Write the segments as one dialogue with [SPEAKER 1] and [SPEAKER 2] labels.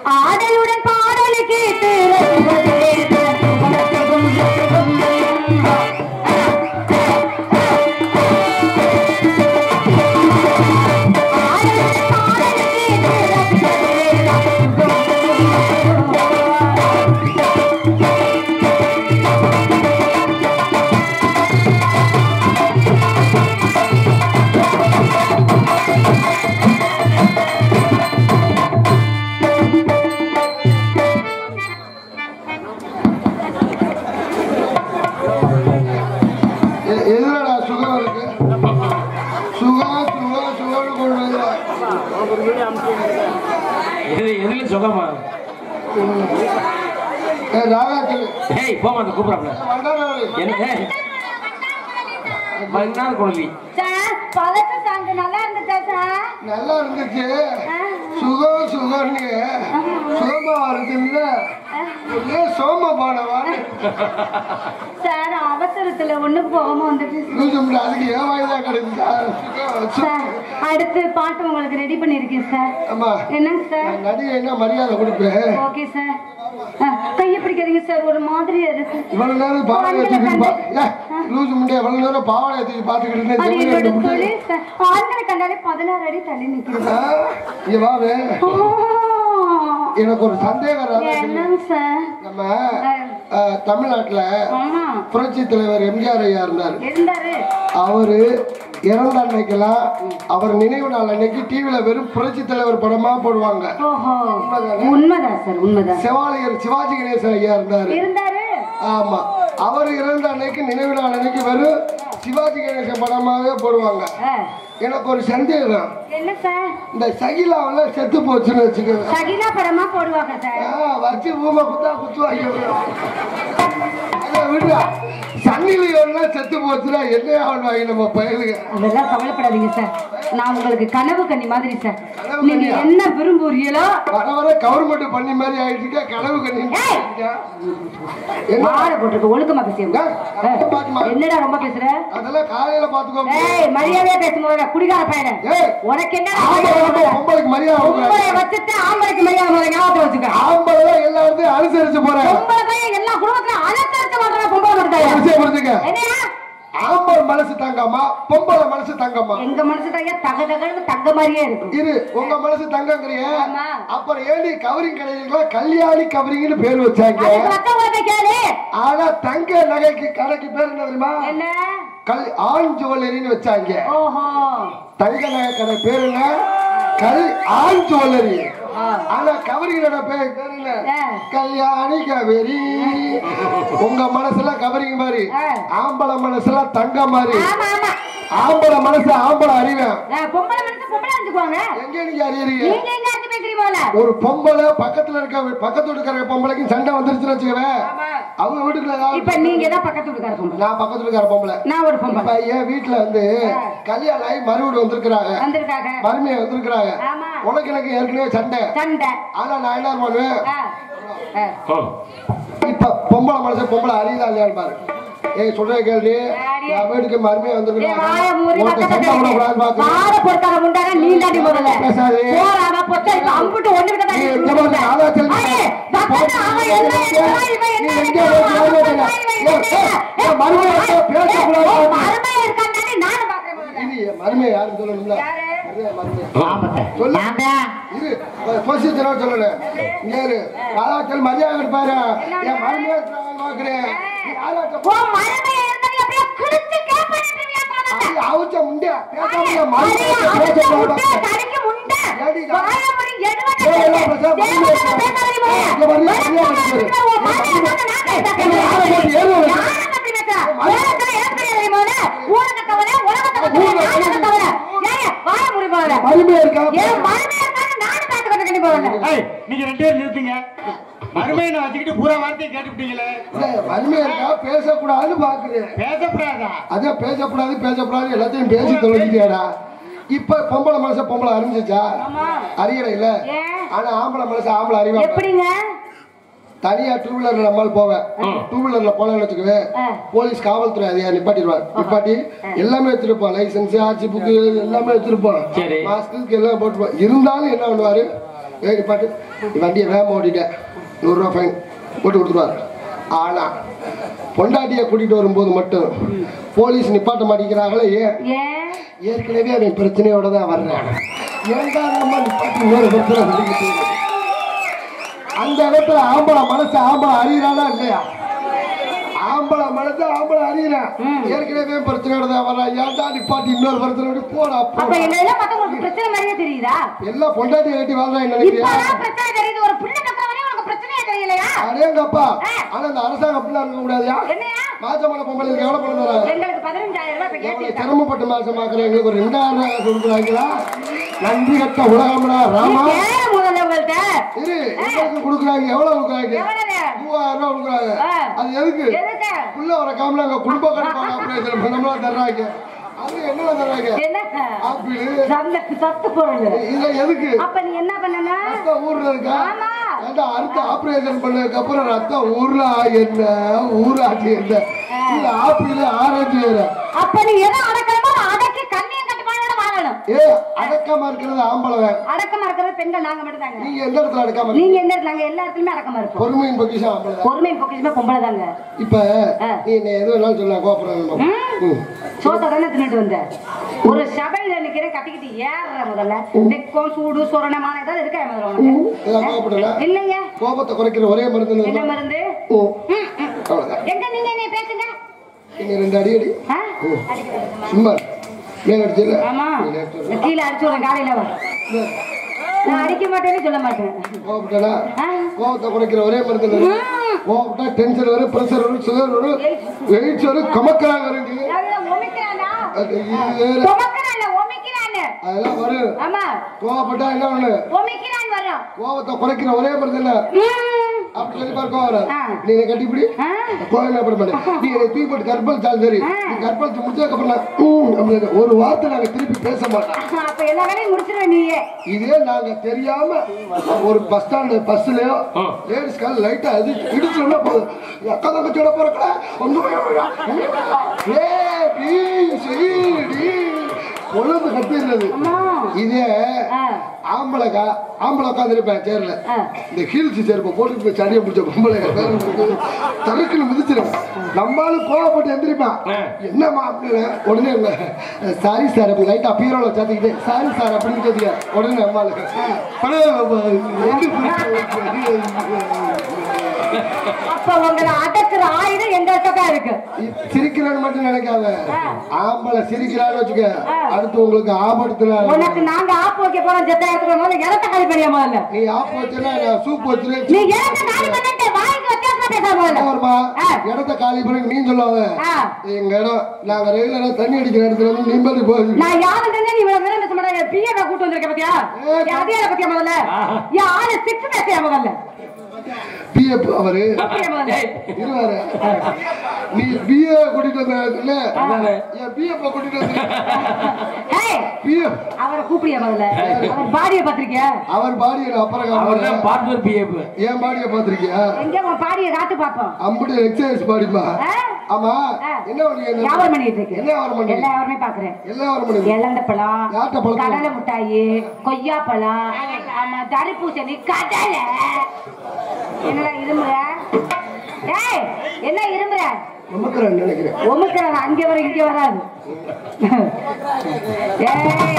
[SPEAKER 1] ஆடலுடன் பாடலை கேட்டு ரசிப்பதே சுகம், சுகம், சுகம். ஆடலுடன் பாடலை கேட்டு ரசிப்பதே சுகம், சுகம்.
[SPEAKER 2] எ- எதுலடா சுகம் இருக்கு சுகம் சுகம் சுகம்னு கொண்டு வந்துடா.
[SPEAKER 3] எது எதுல சுகமா
[SPEAKER 2] ஏ, ராகாக்கள்
[SPEAKER 3] ஏய் போமா அந்த கூப்பிடாப்ல
[SPEAKER 2] வண்டாரவரு.
[SPEAKER 3] என்ன ஏய் மன்னார் குழலி
[SPEAKER 1] சார் பழக்க சாங்க நல்லா இருந்துச்சா சார்
[SPEAKER 2] நல்லா இருந்துச்சு சுகம் சுகம்னு சோமா இருக்குல்ல ஏன் சோம பானவா
[SPEAKER 1] சார் அவசரத்துல ஒண்ணுக்கு போகாம வந்துட்டு
[SPEAKER 2] லூசும்ல அதுக்கு ஏன் வாய்தான் கிடைக்குதா சுகம்
[SPEAKER 1] சார் அடுத்து பாட்டு உங்களுக்கு ரெடி பண்ணிருக்கேன் சார்
[SPEAKER 2] ஆமா
[SPEAKER 1] என்னங்க சார்
[SPEAKER 2] நான் நடிகைன்னா மரியாதை கொடுப்பேன்
[SPEAKER 1] ஓகே சார் ஆ, கையை பிடிக்காதீங்க சார் ஒரு மாதிரியா இருக்கு
[SPEAKER 2] இவ்வளவு நேரம் பாவாடை தூக்கி பா ஏ, லூசு முண்டே இவ்வளவு நேரம் பாவாடை தூக்கி பார்த்துக்கிட்டு
[SPEAKER 1] அது
[SPEAKER 2] இருந்தேன்
[SPEAKER 1] என்னோட
[SPEAKER 2] ஜவுளி
[SPEAKER 1] தொழில் சார் ஆண்களை கண்டாலே பதினாறு அடி தள்ளி நிக்கிறது
[SPEAKER 2] ஆ, இங்க வாவே
[SPEAKER 1] ஓ,
[SPEAKER 2] எனக்கு ஒரு சந்தேகம் ராதா.
[SPEAKER 1] என்னங்க சார்
[SPEAKER 2] நம்ம ஆ, தமிழ்நாட்டுல
[SPEAKER 1] ஆமா
[SPEAKER 2] புரட்சி தலைவர் எம்ஜிஆர் ஐயா இருந்தார்
[SPEAKER 1] இருந்தாரு
[SPEAKER 2] அவரு இறந்த அன்னைக்கெல்லாம் அவர் நினைவு நாள் அன்னைக்கு டிவில வெறும் புரட்சி தலைவர் படமா போடுவாங்க
[SPEAKER 1] ஓஹோ உண்மைதான் சார் உண்மைதான்
[SPEAKER 2] சிவாலயர் சிவாஜி கணேசன் ஐயா இருந்தாரு
[SPEAKER 1] இருந்தாரு
[SPEAKER 2] ஆமா அவர் இறந்த அன்னைக்கு நினைவு நாள் அன்னைக்கு வெறும் சிவாஜி கணேசன் படமாவே போடுவாங்க
[SPEAKER 1] ஆ,
[SPEAKER 2] எனக்கு ஒரு சந்தேகம்
[SPEAKER 1] என்ன சார்
[SPEAKER 2] இந்த சகிலாவில் செத்து போச்சுன்னு வச்சுக்கோங்க
[SPEAKER 1] சகிலா படமா போடுவாங்க சார்
[SPEAKER 2] ஆ, வச்சு ஊமை குத்தா குத்துவாங்க அதை விடுடா சன்னிலியோலாம் செத்து போச்சுன்னா என்ன ஆடுவாங்க நம்ம பயலுங்க
[SPEAKER 1] அதெல்லாம் கவலைப்படாதீங்க சார் நான் உங்களுக்கு கனவு கன்னி மாதிரி சார்
[SPEAKER 2] கனவு
[SPEAKER 1] நீங்க
[SPEAKER 2] கன்னியா?
[SPEAKER 1] என்ன விரும்புறீங்களோ
[SPEAKER 2] வர வர கவர்மெண்ட் பண்ணி மாதிரி ஆயிட்டு இருக்கா கனவு கண்ணி
[SPEAKER 1] ஏய்!
[SPEAKER 2] என்ன
[SPEAKER 1] மாற போட்டிருக்கு ஒழுக்கமா பேசியவங்க
[SPEAKER 2] ஏய், பாத்துமா.
[SPEAKER 1] என்னடா ரொம்ப பேசுற
[SPEAKER 2] அதெல்லாம் காலையில பாத்துக்கோங்க
[SPEAKER 1] ஏய் மரியாதையா பேசும்போது குடிகார பையன
[SPEAKER 2] ஏய்
[SPEAKER 1] உனக்கு என்ன
[SPEAKER 2] ஆம்பளை வந்து பொம்பளைக்கு மரியாதை
[SPEAKER 1] உங்களை
[SPEAKER 2] கொடுக்குறாங்க.
[SPEAKER 1] வச்சுட்டு ஆம்பளைக்கு மரியாதை முதல்ல ஞாபகத்துல வச்சுக்க
[SPEAKER 2] ஆம்பளை தான் எல்லா இடத்தையும் அனுசரிச்சு போறாங்க
[SPEAKER 1] பொம்பளை பையன் எல்லா குடும்பத்திலும் அலங்கரிச்சு வாழ்ற பொம்பளை
[SPEAKER 2] ஒரு
[SPEAKER 1] கொடுத்தாங்க
[SPEAKER 2] விஷயம் புரிஞ்சுக்க
[SPEAKER 1] என்னையா
[SPEAKER 2] ஆம்பளை மனசு தங்கம்மா பொம்பளை மனசு தங்கம்மா
[SPEAKER 1] எங்க மனசு தாங்க தக தகன்னு தங்க மாதிரியே இருக்கும்
[SPEAKER 2] இரு உங்க மனசு தங்கங்கிறிய
[SPEAKER 1] ஆமா.
[SPEAKER 2] அப்புறம் ஏடி கவரிங் கடையில கல்யாணி கவரிங்னு பேர் வச்சாங்க
[SPEAKER 1] அதுக்கு மத்தவங்க கேளு
[SPEAKER 2] ஆனா தங்க நகைக்கு கடைக்கு பேர் என்ன தெரியுமா
[SPEAKER 1] என்ன
[SPEAKER 2] கல் ஆண் ஜுவல்லரின்னு வச்சாங்க
[SPEAKER 1] ஓஹோ
[SPEAKER 2] தங்க நகை கடை பேர் என்ன கல் ஆண் ஜுவல்லரி
[SPEAKER 1] ஆ.
[SPEAKER 2] ஆனா கவரிங்களோட பேர் பேர் என்ன
[SPEAKER 1] ஆ.
[SPEAKER 2] கல்யாணி கவரி உங்க மனசுல கவரிங் மாதிரி
[SPEAKER 1] ஆ.
[SPEAKER 2] ஆம்பளை மனசுல தங்க மாதிரி
[SPEAKER 1] ஆமா ஆமா
[SPEAKER 2] ஆம்பளை மனசு ஆம்பளை அறிவேன்
[SPEAKER 1] ஆ, பொம்பளை மனசு பொம்பளை அடிச்சுக்குவாங்க
[SPEAKER 2] எங்க நீங்க அறியறீங்க
[SPEAKER 1] நீங்க எங்க அடிச்சு பேசுறீங்க போல
[SPEAKER 2] ஒரு பொம்பளை பக்கத்துல இருக்க பக்கத்து வீட்டுக்கார பொம்பளைக்கு சண்டை வந்துருச்சுன்னு வச்சுக்கவே
[SPEAKER 1] ஆமா.
[SPEAKER 2] அவங்க வீட்டுக்குள்ள ஏதாவது-
[SPEAKER 1] இப்ப நீங்க தான் பக்கத்து வீட்டுக்கார பொம்பளை
[SPEAKER 2] நான் பக்கத்துல இருக்கார பொம்பளை
[SPEAKER 1] நான் ஒரு பொம்பளை
[SPEAKER 2] இப்ப என் வீட்டுல வந்து கல்யாணம் ஆகி மறுவீடு வந்திருக்கிறாங்க
[SPEAKER 1] வந்திருக்காங்க
[SPEAKER 2] மருமையை வந்திருக்கிறாங்க
[SPEAKER 1] ஆமா
[SPEAKER 2] உனக்கு எனக்கு ஏற்கனவே சண்டை
[SPEAKER 1] சண்டை
[SPEAKER 2] ஆனா நான் என்ன பண்ணுவேன்
[SPEAKER 1] ஆ, ஆ.
[SPEAKER 3] ஓ
[SPEAKER 2] இப்ப பொம்பளை மனசு பொம்பளை அறியுதா இல்லையான்னு பாரு ஏய் சொல்ற கேள்வி
[SPEAKER 1] யாரு?
[SPEAKER 2] என் வீட்டுக்கு மருமையை
[SPEAKER 1] ஏய், வாயை மூடி
[SPEAKER 2] வந்திருக்கிறாங்க
[SPEAKER 1] பக்கத்துல
[SPEAKER 2] சண்டை போடக்கூடாதுன்னு
[SPEAKER 1] இருக்கு.
[SPEAKER 2] பாக்குறேன்
[SPEAKER 1] வாழை பொறுக்காத முண்டாக நீ தாண்டி முதல்ல.
[SPEAKER 2] பேசாதே.
[SPEAKER 1] போறாம பொட்டை இப்ப அம்புட்டு ஒண்ணுகிட்ட தான்
[SPEAKER 2] நீ
[SPEAKER 1] இருக்கு.
[SPEAKER 2] எங்க போறது? ஆளா செல்வி.
[SPEAKER 1] ஐயே, பக்கத்துல அவன் என்ன எடுக்கிறா, இவன் என்ன
[SPEAKER 2] நீ எங்க
[SPEAKER 1] எடுக்கிறா,
[SPEAKER 2] போறது?
[SPEAKER 1] அவன்
[SPEAKER 2] யாரு
[SPEAKER 1] என்ன
[SPEAKER 2] கேட்கிறா?
[SPEAKER 1] இவன் என்ன
[SPEAKER 2] ஏய்,
[SPEAKER 1] எடுக்கிறா.
[SPEAKER 2] ஏய், மருமக இருக்கா? பேசக்கூடாது.
[SPEAKER 1] ஏய், மருமக இருக்கான்டானே நானும் பார்க்கிறேன் முதல்ல.
[SPEAKER 2] இது என் மருமையை யாருன்னு சொல்லணும்ல
[SPEAKER 1] யாரு?
[SPEAKER 2] மருமையை, மருமையை.
[SPEAKER 3] ஆமாத்த
[SPEAKER 2] சொல்லு
[SPEAKER 1] நான்தா.
[SPEAKER 2] இது பொசிஷனோ சொல்லல இங்க இரு ஆளாக்கள் மரியாதை இருப்பாரு என் மருமையை இருக்கிறாங்கன்னு பாக்குறேன் நீ ஆளாக்கள்
[SPEAKER 1] உன் மருமக இருந்தா நீ அப்படியே கிழிச்சு கேப்பனிட்டுருவியா பாவத்தை.
[SPEAKER 2] அது அவுச்ச முண்டியா பேசாம
[SPEAKER 1] ஐயே,
[SPEAKER 2] என் மருமையை
[SPEAKER 1] ஐயே, அவுத்த
[SPEAKER 2] பேசக்கூடாது
[SPEAKER 1] முட்டை,
[SPEAKER 2] பாக்குறேன்.
[SPEAKER 1] கடிக்கு முண்டை.
[SPEAKER 2] ஏடி நான்?
[SPEAKER 1] வாயை மூடி எடுவன
[SPEAKER 2] ஏய்,
[SPEAKER 1] பேசு.
[SPEAKER 2] எல்லாம் பேசாம
[SPEAKER 1] தேவதை
[SPEAKER 2] மருமக
[SPEAKER 1] பேசாதடி முதல்ல.
[SPEAKER 2] இங்க பாரு, மரியாதை
[SPEAKER 1] வணக்கம்
[SPEAKER 2] பேசு.
[SPEAKER 1] இருக்கிற உன் மருமக இருந்தா நான் பேச
[SPEAKER 2] ஏய், யாரை போட்டு ஏறு
[SPEAKER 1] யாரை
[SPEAKER 2] வைக்க?
[SPEAKER 1] பத்தி பேசுற? உலகத்துல எனக்கு தெரியாதடி முதல்ல. ஊருக்கு தவிர, உலகத்தை பத்தி
[SPEAKER 2] ஊரு,
[SPEAKER 1] நானுக்கு தவிர. ஏய், வாயை மூடி முதல்ல.
[SPEAKER 2] மருமையா இருக்கா
[SPEAKER 1] என் மருமக இருக்கான்னு நானும் பார்த்துக்கிட்டு இருக்கேன் முதல்ல.
[SPEAKER 4] ஏய், நீங்க ரெண்டு பேரும் நிறுத்துங்க மறுமையை நான் வச்சுக்கிட்டு பூரா வார்த்தையை கேட்டுவிட்டீங்களே
[SPEAKER 2] இல்ல, மருமையா இருக்கா பேசக்கூடாதுன்னு பாக்குறேன்
[SPEAKER 4] பேசப்படாதா
[SPEAKER 2] அதான் பேசக்கூடாது பேசக்கூடாது எல்லாத்தையும் பேசி தொலைஞ்சிட்டியாடா இப்ப பொம்பளை மனச பொம்பளை அறிஞ்சிச்சா
[SPEAKER 1] ஆமா.
[SPEAKER 2] அறியல இல்ல
[SPEAKER 1] ஏன்?
[SPEAKER 2] ஆனா ஆம்பளை மனச ஆம்பளை அறிவா
[SPEAKER 1] எப்படிங்க
[SPEAKER 2] தனியா டூ வீலர்ல நம்மால் போவேன் டூ வீலர்ல போனேன்னு வச்சுக்கவே
[SPEAKER 1] ஆ.
[SPEAKER 2] போலீஸ் காவல்துறை அதிகாரி நிப்பாட்டிடுவார் நிப்பாட்டி எல்லாமே வச்சிருப்போம் லைசன்ஸ் ஆர்சி புக்கு எல்லாமே வச்சிருப்போம்
[SPEAKER 3] சரி.
[SPEAKER 2] மாஸ்க்கு எல்லாம் போட்டுருப்போம் இருந்தாலும் என்ன பண்ணுவாரு ஏய் பாட்டு நீ வண்டியை வேகமாக ஓட்டிட்டேன் நூறுரூவா ஃபைன் போட்டு கொடுத்துருவார் ஆனா பொண்டாட்டியை கூட்டிகிட்டு வரும்போது மட்டும் போலீஸ் நிப்பாட்ட மாட்டேங்கிறாங்களே ஏன்
[SPEAKER 1] ஏன்
[SPEAKER 2] ஏற்கனவே அவன் பிரச்சனையோட தான் வர்றான் ஏன்டா நம்ம நிப்பாட்டி இன்னொரு பிரச்சனை சொல்லிக்கிட்டு இருக்கோம்? அந்த இடத்துல ஆம்பளை மனசு ஆம்பளை அறியிறானா இல்லையா ஆம்பளை மனசு ஆம்பளை அறியிறான் ஏற்கனவே பிரச்சனையோட தான் வர்றான் ஏன்டா நிப்பாட்டி இன்னொரு பிரச்சனை போடா
[SPEAKER 1] அப்ப
[SPEAKER 2] போடா.
[SPEAKER 1] என்னெல்லாம் பார்த்தா உங்களுக்கு பிரச்சனை மாதிரியே தெரியுதா
[SPEAKER 2] எல்லாம் பொண்டாட்டி கட்டி வாழ்றான் நினைக்கிறியா
[SPEAKER 1] இப்பதான் பிரச்சனை தெரியுது ஒரு பிள்ளை கத்துற வரையும் உனக்கு பிரச்சனையே தெரியலையா
[SPEAKER 2] அடேங்கப்பா ஆனா இந்த அரசாங்கம் அப்படிலாம் இருக்க முடியாதுயா
[SPEAKER 1] என்னையா
[SPEAKER 2] மாசமான பொம்பளைக்கு எவ்வளவு பணம் தராங்க
[SPEAKER 1] எங்களுக்கு பதினஞ்சாயிரம் ரூபாய் இப்ப
[SPEAKER 2] எவ்வளவு
[SPEAKER 1] கேட்டு
[SPEAKER 2] சிரமப்பட்டு மாசமாக்குற எங்களுக்கு ஒரு ரெண்டாயிரம் ரூபாய் கொடுக்குறாங்களா நன்றி கட்ட உலகம்டா ராமா
[SPEAKER 1] கேள முதல்ல உங்கள்ட்ட
[SPEAKER 2] இரு எங்களுக்கு கொடுக்குறாங்க எவ்வளவு கொடுக்குறாங்க
[SPEAKER 1] எவ்வளவு
[SPEAKER 2] மூவாயிரம் ரூபாய் கொடுக்குறாங்க
[SPEAKER 1] ஆ.
[SPEAKER 2] அது எதுக்கு
[SPEAKER 1] எதுக்கு
[SPEAKER 2] புள்ள வர காமல அங்க குடும்ப கட்டுப்பாடு ஆபரேஷன் பண்ணலாம் தர்றாங்க அது என்ன தர்றாங்க
[SPEAKER 1] என்ன
[SPEAKER 2] ஆப்பிள்
[SPEAKER 1] சந்த சத்து பொருள்
[SPEAKER 2] இதுல எதுக்கு
[SPEAKER 1] அப்ப நீ என்ன பண்ணனா
[SPEAKER 2] ரத்தம் ஊர்ல இருக்கா
[SPEAKER 1] ஆமா.
[SPEAKER 2] ஏண்டா அடுத்த ஆபரேஷன் பண்ணதுக்கு அப்புறம் ரத்தம் ஊர்ல என்ன ஊராட்சி என்ன இது ஆப்பிள் ஆரஞ்சு வேற
[SPEAKER 1] அப்ப நீ எதை அடக்கணுமோ அடக்கி கண்ணியம் கட்டுப்பாடோட வாழணும்
[SPEAKER 2] ஏ அடக்கமா இருக்கிறது ஆம்பளை
[SPEAKER 1] அடக்கமா இருக்கிறது பெண்கள் நாங்க மட்டும் தாங்க
[SPEAKER 2] நீங்க எந்த இடத்துல அடக்காம இருக்கீங்க?
[SPEAKER 1] நீங்க எந்த இடத்துல நாங்க எல்லா இடத்துலயுமே அடக்கமா இருப்போம்
[SPEAKER 2] பொறுமையின் பொக்கிஷம் ஆம்பளை தான்.
[SPEAKER 1] பொறுமை பொக்கிஷமே பொம்பளை தாங்க
[SPEAKER 2] இப்ப
[SPEAKER 1] ஆ.
[SPEAKER 2] நீ என்ன எது வேணாலும் சொல்லலாம் கோபுரம் ம்
[SPEAKER 1] சோத்த தானே தின்னுட்டு வந்த ஒரு சபையில நிக்கிறேன் கட்டிக்கிட்டு ஏறுற முதல்ல நெக்கம் சூடு சொரணமான ஏதாவது இருக்கா முதல்ல
[SPEAKER 2] ஏதாவது கோபப்படல?
[SPEAKER 1] உனக்கு இல்லைங்க
[SPEAKER 2] கோபத்தை குறைக்கிற ஒரே மருந்து
[SPEAKER 1] என்ன
[SPEAKER 2] என்னது?
[SPEAKER 1] மருந்து
[SPEAKER 2] ம்.
[SPEAKER 1] ம், ம்.
[SPEAKER 2] அவ்வளவுதான்
[SPEAKER 1] எங்க நீங்க என்ன பேசுங்க
[SPEAKER 2] நீங்க ரெண்டு அடி அடி
[SPEAKER 1] ஆ?
[SPEAKER 2] சும்மா மேல அடிச்சல
[SPEAKER 1] ஆமா நான் கீழே அடிச்சு விடுறேன் காலையில வா நான் அடிக்க மாட்டேன்னு சொல்ல மாட்டேன்
[SPEAKER 2] கோபப்பட்டா
[SPEAKER 1] ஆ?
[SPEAKER 2] கோபத்தை குறைக்கிற ஒரே மருந்து என்னது?
[SPEAKER 1] ம்.
[SPEAKER 2] கோபப்பட்டா டென்ஷன் வரும் பிரஷர் வரும் சுகர் வரும் வெயிட்ஸ் வரும் கமக்கறாங்க வரும் நீங்க.
[SPEAKER 1] நான் ஒமிக்கிறானா
[SPEAKER 2] அது இது வேற.
[SPEAKER 1] சுமக்கிறான் ஒமிக்கிறான்னு
[SPEAKER 2] அதெல்லாம் வரும்
[SPEAKER 1] ஆமா
[SPEAKER 2] கோவப்பட்டா என்ன ஒண்ணு
[SPEAKER 1] ஒமிக்கிறான் வரும்
[SPEAKER 2] கோவத்தை குறைக்கிற ஒரே மருந்து என்ன
[SPEAKER 1] ம்.
[SPEAKER 2] அப்படி சொல்லி பாரு கோவம் வராது.
[SPEAKER 1] ஆ.
[SPEAKER 2] நீ என்னை கட்டிப்பிடி
[SPEAKER 1] ஆ?
[SPEAKER 2] கோவம் என்ன பண்ண மாட்டேன் நீ என்னை தூக்கி போட்டு கற்பழிச்சாலும் சரி நீ கற்பழிச்சு முடிச்சதுக்கு அப்புறம் நான், ம், அப்படின்னு ஒரு வார்த்தை நாங்க திருப்பி பேச மாட்டோம்
[SPEAKER 1] அப்ப எல்லா வேலையும் முடிச்சிருவேன் நீயே
[SPEAKER 2] இதே நாங்க தெரியாம ஒரு பஸ் ஸ்டாண்ட் பஸ்லயோ
[SPEAKER 3] ஆ.
[SPEAKER 2] லேடிஸ் கால் லைட்டா அது இடிச்சோம்னா போதும் என் அக்கா தங்கச்சியோட போறக்கல ஏ பி சி டி பொழுது கட்டிடுறது
[SPEAKER 1] அம்மா
[SPEAKER 2] இதே
[SPEAKER 1] ஆ.
[SPEAKER 2] ஆம்பளை கா ஆம்பளை உட்காந்துருப்பேன் சேர்ல
[SPEAKER 1] ஆ.
[SPEAKER 2] இந்த ஹீல்ஸ் செருப்பை போட்டு போய் சனியை பிடிச்ச பொம்பளை தருக்குன்னு மிதிச்சிடும் நம்மளும் கோவப்பட்டு எந்திரிப்பான்
[SPEAKER 3] ஆ.
[SPEAKER 2] என்னம்மா அப்படின்னு உடனே சாரி சார் அப்படி லைட்டா பீரோல சேர்த்துக்கிட்டு சாரி சார் அப்படின்னு கேட்டுக்க உடனே அம்மாளுக்கு
[SPEAKER 1] அப்ப உங்களை அடக்குற ஆயுதம் எங்கள்கிட்ட தான் இருக்கு
[SPEAKER 2] சிரிக்கிறான்னு மட்டும் நினைக்காத
[SPEAKER 1] ஆ.
[SPEAKER 2] ஆம்பளை சிரிக்கிறான்னு வச்சுக்க
[SPEAKER 1] ஆ.
[SPEAKER 2] அடுத்து உங்களுக்கு ஆபத்துல
[SPEAKER 1] உனக்கு நாங்க ஆப்பு வைக்க போறோம் ஜெத்த இடத்துல முதல்ல இடத்த காலி பண்ணியா முதல்ல
[SPEAKER 2] நீ ஆப் வச்சுன்னா நான் சூப்
[SPEAKER 1] நீ
[SPEAKER 2] வச்சுருவேன்
[SPEAKER 1] இடத்த காலி பண்ணிட்டு வாய்க்கு வித்தியாசமா பேச முதல்ல
[SPEAKER 2] வருமா
[SPEAKER 1] ஆ.
[SPEAKER 2] இடத்த காலி பண்ணி நீ சொல்லாத
[SPEAKER 1] ஆ.
[SPEAKER 2] எங்க இடம் நாங்க ரெகுலரா தண்ணி அடிக்கிற இடத்துல வந்து நிம்மதி போகுது
[SPEAKER 1] நான் யாரும் தெரிஞ்சா நீ இவ்வளவு நேரம் பேச மாட்டேன் பிஏ கூட்டு வந்திருக்க பாத்தியா
[SPEAKER 2] ஏ,
[SPEAKER 1] என் அதிகார பத்தியா முதல்ல என் ஆளு சிக்ஸ் பேசியா முதல்ல
[SPEAKER 2] பிஎஃப் அவரு
[SPEAKER 1] அப்படியா முதல்ல
[SPEAKER 2] இருவாரு நீ பிஏ கூட்டிட்டு வந்த
[SPEAKER 3] அதானே.
[SPEAKER 2] என் பிஎஃப் கூட்டிட்டு வந்து
[SPEAKER 1] ஏய்
[SPEAKER 2] பிஎஃப்
[SPEAKER 1] அவரை கூப்பிடியா முதல்ல அவர் பாடிய பாத்திருக்கியா
[SPEAKER 2] அவர் பாடியை அப்புறம்
[SPEAKER 3] அவர்
[SPEAKER 2] காட்டுறேன்.
[SPEAKER 3] தான் பார்ட்னர் பிஏப்
[SPEAKER 2] என் பாடியை பாத்திருக்கியா
[SPEAKER 1] எங்க உன் பாடிய காட்டு பாப்போம்
[SPEAKER 2] அம்புட்டு எக்ஸசைஸ் பாடிமா
[SPEAKER 1] ஆ?
[SPEAKER 2] ஆமா
[SPEAKER 1] ஆ.
[SPEAKER 2] என்ன பண்ணீங்க
[SPEAKER 1] வியாபாரம் பண்ணிட்டு இருக்கு
[SPEAKER 2] என்ன வியாபாரம் பண்ணீங்க?
[SPEAKER 1] எல்லா வியாபாரமே பாக்குறேன்
[SPEAKER 2] எல்லாம் வர முடியும்
[SPEAKER 1] இளந்த பழம்
[SPEAKER 2] யார்கிட்ட பழம்?
[SPEAKER 1] கடலை மிட்டாயி கொய்யா பழம் ஆமா தர்பூசணி கடலை என்னடா இருமுற ஏய் என்ன இருமுற
[SPEAKER 2] நமக்குறேன் நினைக்கிறேன்
[SPEAKER 1] ஒமுக்கிறான் அங்க வர இங்க வராது ஏய்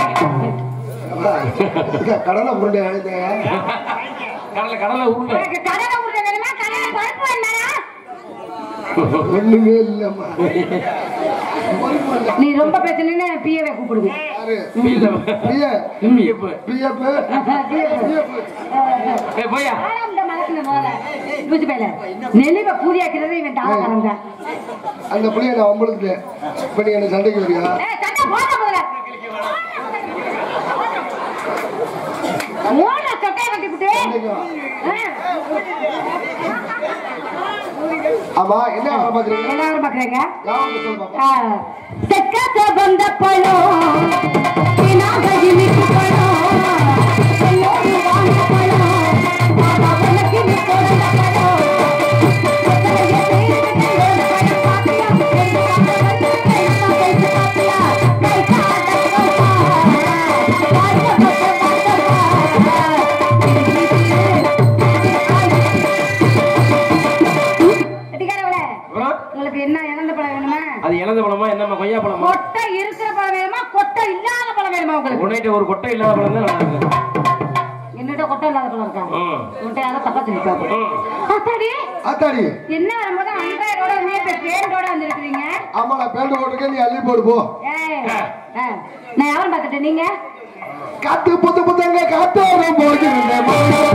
[SPEAKER 2] இங்க கடலை உருண்டை அழுத
[SPEAKER 3] கடலை கடலை உருண்டை
[SPEAKER 1] உனக்கு கடலை உருண்டை வேணுமா கடலை பருப்பு வேணுமா
[SPEAKER 2] ஒண்ணுமே இல்லம்மா பருப்பு இல்ல.
[SPEAKER 1] நீ ரொம்ப பேசணுன்னு பிஏவை கூப்பிடுவேன்
[SPEAKER 2] யாரு
[SPEAKER 3] பிஏப்
[SPEAKER 2] பிஎஃப்
[SPEAKER 3] பிஏப்
[SPEAKER 2] பிஎஃப்
[SPEAKER 3] ஏய் போயா
[SPEAKER 1] ஆறாம் மலக்குன முதல்ல புரிஞ்சு போயில நெளிவை பூரியாக்கிறது இவன் தாளக்காரன் தான்
[SPEAKER 2] அந்த பிள்ளைய நான் உங்களுக்கு இப்ப நீ என்ன சண்டைக்கு வரியா
[SPEAKER 1] ஏய், சட்டை போட முதல்ல. ஓட சட்டையை கட்டிப்புட்டு.
[SPEAKER 2] சண்டைக்கு வா.
[SPEAKER 1] ஆ.
[SPEAKER 2] ஆமா என்ன வேலை பாக்குறீங்க
[SPEAKER 1] எல்லாரும் பாக்குறீங்க
[SPEAKER 2] யாவது சொல்லு பாப்போம்.
[SPEAKER 1] செக்கத்த வந்த பழம் பினாகி மிக்கு பழம் என்னோடு வாழ்ந்த பழம் ஆனா உனக்கு நீ பிறந்த பழம் எத்தனையோ பேருக்கு ஒரு பழம் பாத்தியா எல்லாம் வந்து கைப்பா கைத்து பாத்தியா கை காட்ட கைப்பா வாழ்ந்த பக்கம் வாழ்ந்த
[SPEAKER 3] கொய்யா பழமா
[SPEAKER 1] கொட்டை இருக்கிற பழம் வேணுமா கொட்டை இல்லாத பழம் வேணுமா உங்களுக்கு
[SPEAKER 3] உன்னிட்ட ஒரு கொட்டை இல்லாத பழம் தான் நல்லா இருக்கு
[SPEAKER 1] என்னட்ட கொட்டை இல்லாத பழம் இருக்கா
[SPEAKER 3] ம்.
[SPEAKER 1] உன்ட்ட யாரும் தப்பா சொல்லிப்பாங்க
[SPEAKER 3] ம்.
[SPEAKER 1] அத்தாடி
[SPEAKER 2] ஆத்தாடி
[SPEAKER 1] என்ன வரும்போது அண்ட்ராய்டோட வந்து இப்ப பேண்டோட வந்திருக்கிறீங்க
[SPEAKER 2] ஆமா நான் பேண்ட் போட்டுருக்கேன் நீ அள்ளி போடு போ
[SPEAKER 1] ஏய் ஆ, நான் யாரும் பார்த்துட்டேன் நீங்க
[SPEAKER 2] காத்து புத்து புத்தங்க காத்தோரம் போகிறேன்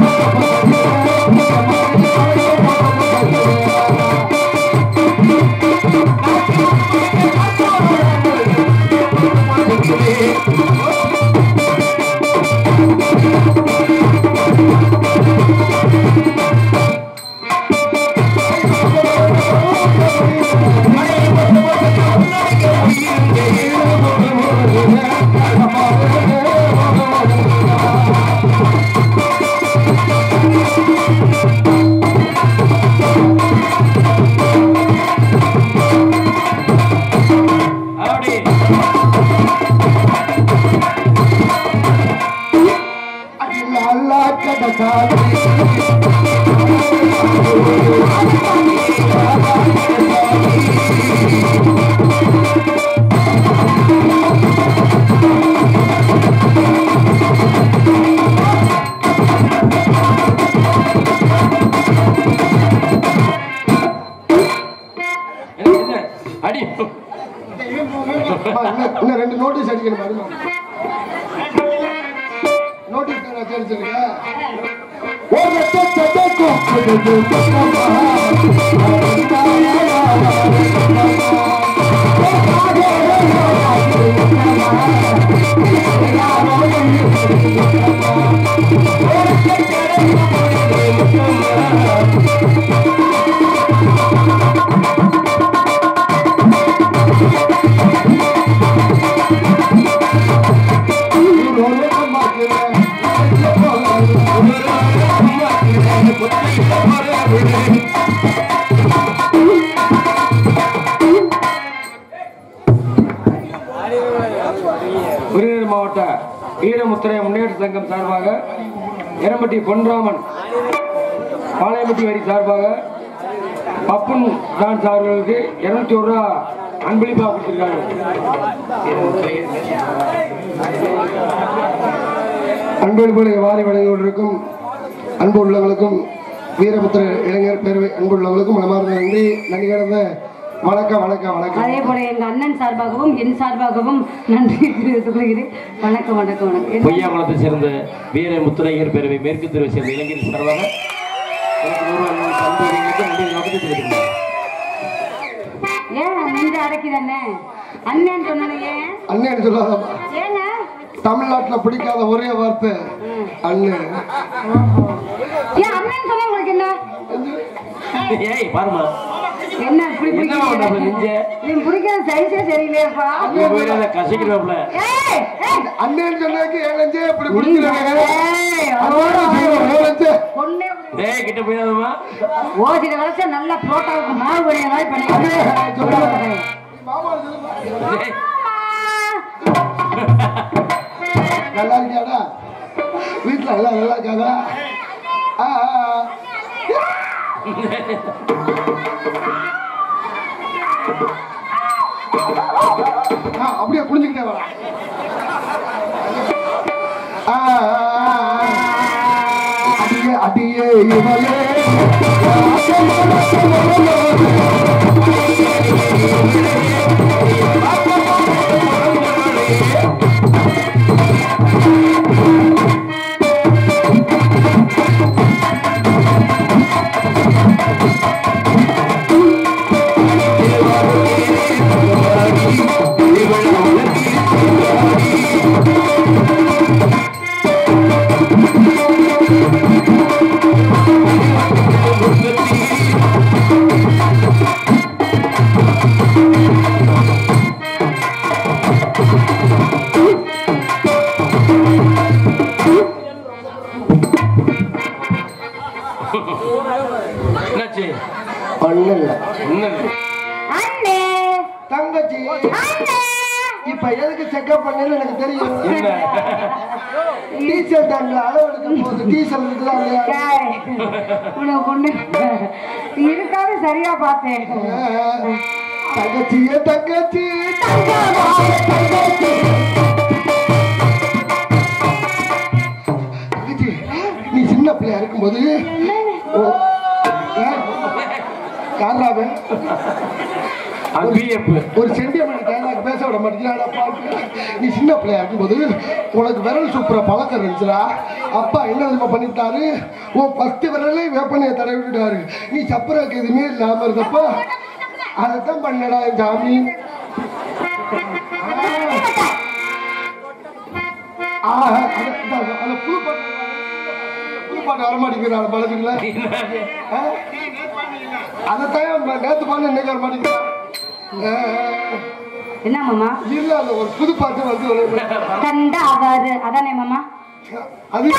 [SPEAKER 3] அப்படி
[SPEAKER 2] அல்லா கடசாமி
[SPEAKER 3] என்ன, என்ன? அடி
[SPEAKER 2] அம்மா, இன்னும் இன்னும் ரெண்டு நோட்டீஸ் அடிக்கணும் பாருங்க நோட்டீஸ் தானே தெரிஞ்சிருக்கேன் ஒரு தட்டத்தை கூப்பிடுது
[SPEAKER 3] விருதுநகர் மாவட்ட வீரமுத்திரை முன்னேற்ற சங்கம் சார்பாக எரம்பட்டி பொன்ராமன் பாளையம்பட்டி வரி சார்பாக பப்புன் டான்ஸ் அவர்களுக்கு இருநூத்தி ஒரு ரூபா அன்பளிப்பா கொடுத்திருக்காங்க
[SPEAKER 2] அன்பளிப்புகளை வாரி வழங்கி கொண்டிருக்கும் அன்பு உள்ளவங்களுக்கும் வீரபுத்திர இளைஞர் பேரவை அன்பு உள்ளவங்களுக்கும் மனமார்ந்த நன்றி நன்றி கடந்த வணக்கம் வணக்கம் வணக்கம்
[SPEAKER 1] அதே போல எங்க அண்ணன் சார்பாகவும் என் சார்பாகவும் நன்றி தெரிவித்துக் கொள்கிறேன் வணக்கம் வணக்கம் வணக்கம் என்ன-
[SPEAKER 3] பொய்யாங்குளத்தை சேர்ந்த வீர முத்துரையர் பேரவை மேற்கு தெருவை சேர்ந்த இளைஞர் சார்பாக எனக்கு நூறு ரூபாய் அன்பு இளைஞருக்கு நன்றி நோக்கத்தை தெரிவித்துள்ளேன்
[SPEAKER 1] ஏன் நெஞ்சு அடைக்குதானே அண்ணன் சொன்னது ஏன்
[SPEAKER 2] அண்ணன் சொல்லாதப்பா
[SPEAKER 1] ஏங்க
[SPEAKER 2] தமிழ்நாட்டுல பிடிக்காத ஒரே வார்த்தை அண்ணன்
[SPEAKER 1] ஏன் அண்ணன் சொன்னா உங்களுக்கு என்ன
[SPEAKER 3] ஏய் பாருமா
[SPEAKER 1] என்ன இப்படி
[SPEAKER 3] என்னம்மா உன்னை அப்படி
[SPEAKER 1] பிடிக்கிறீங்க
[SPEAKER 3] நெஞ்ச?
[SPEAKER 1] நீ பிடிக்கிற சைஸே சரியில்லையப்பா
[SPEAKER 3] இங்க போயிடாத கசக்கிடுவாப்ல
[SPEAKER 1] ஏய் ஏய்
[SPEAKER 2] அண்ணன் சொன்னாக்கு என் நெஞ்சே இப்படி பிடிக்கிறாங்க
[SPEAKER 1] ஏய்,
[SPEAKER 2] அண்ணன் செய்வோம், என் நெஞ்சே.
[SPEAKER 1] பொண்ணே
[SPEAKER 3] டேய் கிட்ட போயிடாதம்மா
[SPEAKER 1] ஓசிட வளர்ச்சா நல்லா புரோட்டாவுக்கு மாவு கடையை மாதிரி பண்ணி
[SPEAKER 2] அண்ணே, சொல்லுங்க. மாமா சொல்லுங்க.
[SPEAKER 3] டேய்,
[SPEAKER 2] நல்லா இருக்கியாடா வீட்டுல எல்லாம் நல்லா இருக்காதா ஆ, ஆ, ஆ. ஆ, அப்படியே குடிஞ்சுக்கிட்டே வர அடியே அடியே இவளே
[SPEAKER 3] என்னாச்சு
[SPEAKER 2] ஒண்ணு இல்ல
[SPEAKER 3] ஒண்ணும் இல்ல.
[SPEAKER 1] அண்ணே
[SPEAKER 2] தங்கச்சி
[SPEAKER 1] அண்ணே
[SPEAKER 2] இப்ப எதுக்கு செக்அப் பண்ணேன்னு எனக்கு தெரியும்
[SPEAKER 3] என்ன
[SPEAKER 2] டீச்சர் டைம்ல அளவு எடுக்கும் போது டீச்சர் இருக்குதா இல்லையா
[SPEAKER 1] ஏய், உனக்கு ஒண்ணு இருக்காது சரியா பார்த்தேன்
[SPEAKER 2] தங்கச்சியே தங்கச்சி தங்கச்சி நீ சின்ன பிள்ளையா இருக்கும்போது ஓ, ஆ, யார்ராவே
[SPEAKER 3] பிஎஃப்
[SPEAKER 2] ஒரு சென்டிமெண்ட் டைலாக் பேச விட மாட்டேங்கிறாடா பாட்டு நீ சின்ன பிள்ளையா இருக்கும்போது உனக்கு விரல் சூப்புற பழக்கம் இருந்துச்சுடா அப்பா என்ன தெரியுமா பண்ணிட்டாரு உன் பத்து விரலே வேப்பனையை தடவி விட்டுட்டாரு நீ சப்பராக்கு எதுவுமே இல்லாம இருந்தப்போ அதைத்தான் பண்ணடா என் சாமி ஆ, ஆ, அது- அது- அது புது பாட்டு புது பாட்டு வரமாட்டேங்கிறாள் பழக்கங்கள அதைத்தான் நேத்து பாட்டு இன்னைக்கு வர மாட்டேங்கிறா ஆ, ஆ.
[SPEAKER 1] என்ன மாமா
[SPEAKER 2] இல்ல அந்த ஒரு புது பாட்டு வந்து ஒரு-
[SPEAKER 1] கண்டாவாரு அதானே மாமா
[SPEAKER 2] அது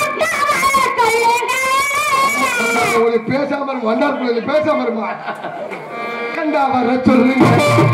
[SPEAKER 2] ஒரு பேசாம இருக்கும் வண்டார் பிள்ளைங்க பேசாம இருமா கண்டா வர சொல்லுங்க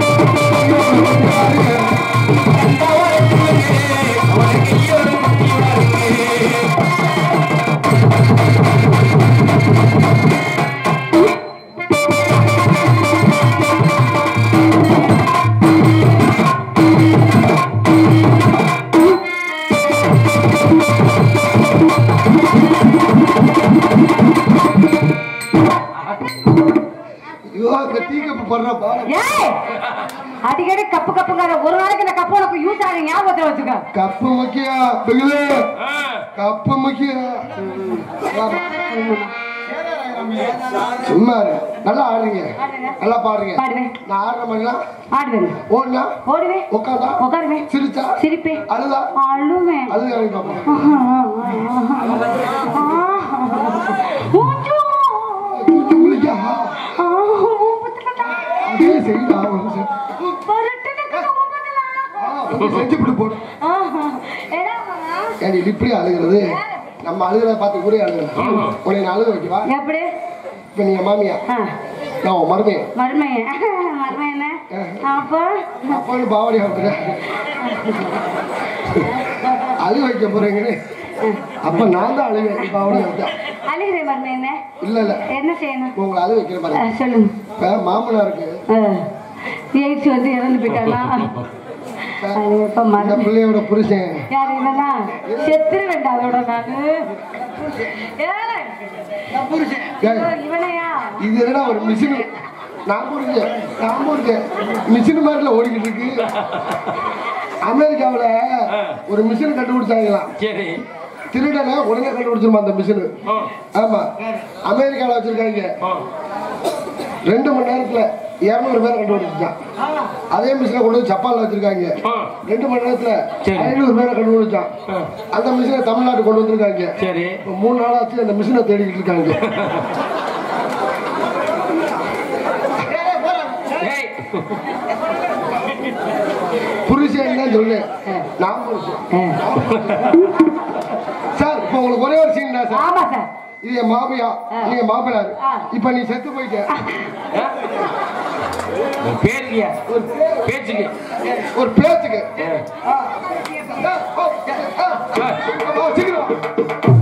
[SPEAKER 2] ஐயோ அந்த டீ கப்பு போடுற பாடம்
[SPEAKER 1] ஏய் அடிக்கடி கப்பு கப்புங்கிற ஒரு நாளைக்கு இந்த கப்பு உனக்கு யூஸ் ஆகுது ஞாபகத்துல வச்சுக்க
[SPEAKER 2] கப்பு முக்கியம் பிகிலு கப்பு முக்கியம் ஆமா. சும்மா இரு. நல்லா ஆடுறீங்க
[SPEAKER 1] ஆடுங்க.
[SPEAKER 2] நல்லா பாடுறீங்க
[SPEAKER 1] பாடுவேன்.
[SPEAKER 2] நான் ஆடுற மாதிரிலாம்
[SPEAKER 1] ஆடுவேன்
[SPEAKER 2] ஓடுனா
[SPEAKER 1] ஓடுவேன்
[SPEAKER 2] உட்காந்தா
[SPEAKER 1] உட்காருவேன்
[SPEAKER 2] சிரிச்சா
[SPEAKER 1] சிரிப்பேன்
[SPEAKER 2] அழுதா
[SPEAKER 1] அழுவேன்
[SPEAKER 2] அழுது எனக்கு பார்ப்போம் உங்களுக்கு அதே செய்யலாம் ஒரு நிமிஷம். ஆ, கொஞ்சம் செஞ்சுவிட்டு போடும் ஏன் இப்படி அழுகிறது நம்ம அழுகிறத பார்த்து கூட அழுகிறேன் உன்னை நான் அழுக வைக்கவா
[SPEAKER 1] எப்படி
[SPEAKER 2] இப்ப நீங்க மாமியா
[SPEAKER 1] ஆ,
[SPEAKER 2] நான் உன் மருமையை
[SPEAKER 1] மருமையன் மருமையன் அப்போ
[SPEAKER 2] அப்பான்னு பாவடி வைக்கிறேன் அழு வைக்க போறீங்கன்னு அப்ப நான் தான் அழுவேன் பாவடி வைக்க
[SPEAKER 1] அழுகிறேன் மருமையன்
[SPEAKER 2] இல்ல இல்ல
[SPEAKER 1] என்ன செய்யணும்
[SPEAKER 2] உங்களை அழு வைக்கிற
[SPEAKER 1] ஆ,
[SPEAKER 2] பாருங்க
[SPEAKER 1] சொல்லுங்க
[SPEAKER 2] இப்ப மாமனாருக்கு
[SPEAKER 1] எயிட்ஸ் வந்து இறந்து போயிட்டானா அது எப்ப
[SPEAKER 2] இந்த
[SPEAKER 1] மருந்து
[SPEAKER 2] பிள்ளையோட புருஷன்
[SPEAKER 1] யார் என்னன்னா செத்துரு வேண்டாம் அதோட நானு ஏய்,
[SPEAKER 2] ஏய்,
[SPEAKER 1] இவனையா
[SPEAKER 2] இது என்னடா ஒரு மிஷின் நான் புரிஞ்சேன் நான் புரிஞ்சேன் மிஷின் மாதிரில ஓடிக்கிட்டு இருக்கு அமெரிக்காவுல ஒரு மிஷின் கண்டுபிடிச்சாங்களாம்
[SPEAKER 3] சரி
[SPEAKER 2] திருடனை உடனே கண்டுபிடிச்சிருமா அந்த மிஷின் ஆமா அமெரிக்காவில் வச்சிருக்காங்க ரெண்டு மணி நேரத்துல இருநூறு பேரை கண்டுபிடிச்சான் அதே மிஷினை கொண்டு வந்து ஜப்பான்ல வச்சிருக்காங்க ரெண்டு மணி நேரத்துல
[SPEAKER 3] சரி.
[SPEAKER 2] ஐநூறு பேரை கண்டுபிடிச்சான் அந்த மிஷினை தமிழ்நாட்டு கொண்டு வந்திருக்காங்க
[SPEAKER 3] சரி
[SPEAKER 2] இப்ப மூணு நாளாச்சு அந்த மிஷினை தேடிக்கிட்டு இருக்காங்க
[SPEAKER 3] ஏய்
[SPEAKER 2] புருஷன் தான் சொல்லு நான் புருஷன் சார் இப்போ உங்களுக்கு ஒரே ஒரு சீன் தான் சார்
[SPEAKER 1] ஆமா சார்
[SPEAKER 2] இது என் மாமியா நீங்க மாப்பிள்ளாரு
[SPEAKER 1] ஆ.
[SPEAKER 2] இப்ப நீ செத்து போயிட்ட
[SPEAKER 3] பேருக்கு
[SPEAKER 2] ஒரு பே-
[SPEAKER 3] பேச்சுக்கு
[SPEAKER 2] ஒரு பேச்சுக்கு ஆ. ஆ, ஓ, ஆ. ஆ, சீக்கிரம் வா.